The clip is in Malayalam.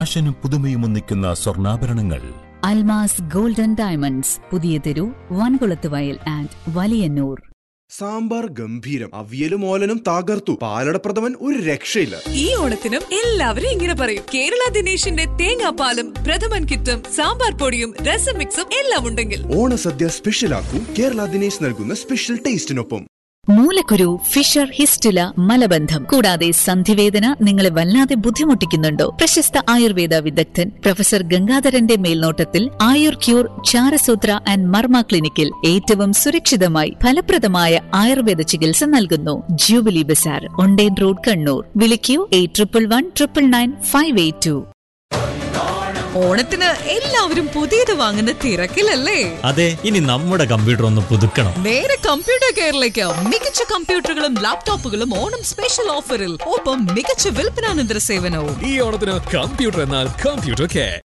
ഫാഷനും പുതുമയും ഒന്നിക്കുന്ന സ്വർണ്ണാഭരണങ്ങൾ അൽമാസ് ഗോൾഡൻ ഡയമണ്ട്സ് പുതിയ തെരു വൻകുളത്ത് വയൽ ആൻഡ് വലിയന്നൂർ സാമ്പാർ ഗംഭീരം അവിയലും ഓലനും തകർത്തു പാലടപ്രഥമൻ ഒരു രക്ഷയില്ല ഈ ഓണത്തിനും എല്ലാവരും ഇങ്ങനെ പറയും കേരള ദിനേശിന്റെ തേങ്ങാപ്പാലും പ്രഥമൻ കിറ്റും സാമ്പാർ പൊടിയും രസം മിക്സും എല്ലാം ഉണ്ടെങ്കിൽ ഓണസദ്യ സ്പെഷ്യലാക്കൂ കേരള ദിനേശ് നൽകുന്ന സ്പെഷ്യൽ ടേസ്റ്റിനൊപ്പം മൂലക്കുരു ഫിഷർ ഹിസ്റ്റുല മലബന്ധം കൂടാതെ സന്ധിവേദന നിങ്ങളെ വല്ലാതെ ബുദ്ധിമുട്ടിക്കുന്നുണ്ടോ പ്രശസ്ത ആയുർവേദ വിദഗ്ധൻ പ്രൊഫസർ ഗംഗാധരന്റെ മേൽനോട്ടത്തിൽ ആയുർ ക്യൂർ ചാരസൂത്ര ആൻഡ് മർമ്മ ക്ലിനിക്കിൽ ഏറ്റവും സുരക്ഷിതമായി ഫലപ്രദമായ ആയുർവേദ ചികിത്സ നൽകുന്നു ജൂബിലി ബസാർ ഒണ്ടേൻ റോഡ് കണ്ണൂർ വിളിക്കൂ eight triple one triple nine five eight two ഓണത്തിന് എല്ലാവരും പുതിയത് വാങ്ങുന്ന തിരക്കിലല്ലേ അതെ ഇനി നമ്മുടെ കമ്പ്യൂട്ടർ ഒന്ന് പുതുക്കണം നേരെ കമ്പ്യൂട്ടർ കെയറിലേക്ക് മികച്ച കമ്പ്യൂട്ടറുകളും ലാപ്ടോപ്പുകളും ഓണം സ്പെഷ്യൽ ഓഫറിൽ ഒപ്പം മികച്ച വിൽപ്പനാനന്തര സേവനവും ഈ ഓണത്തിന് കമ്പ്യൂട്ടർ എന്നാൽ കമ്പ്യൂട്ടർ കെയർ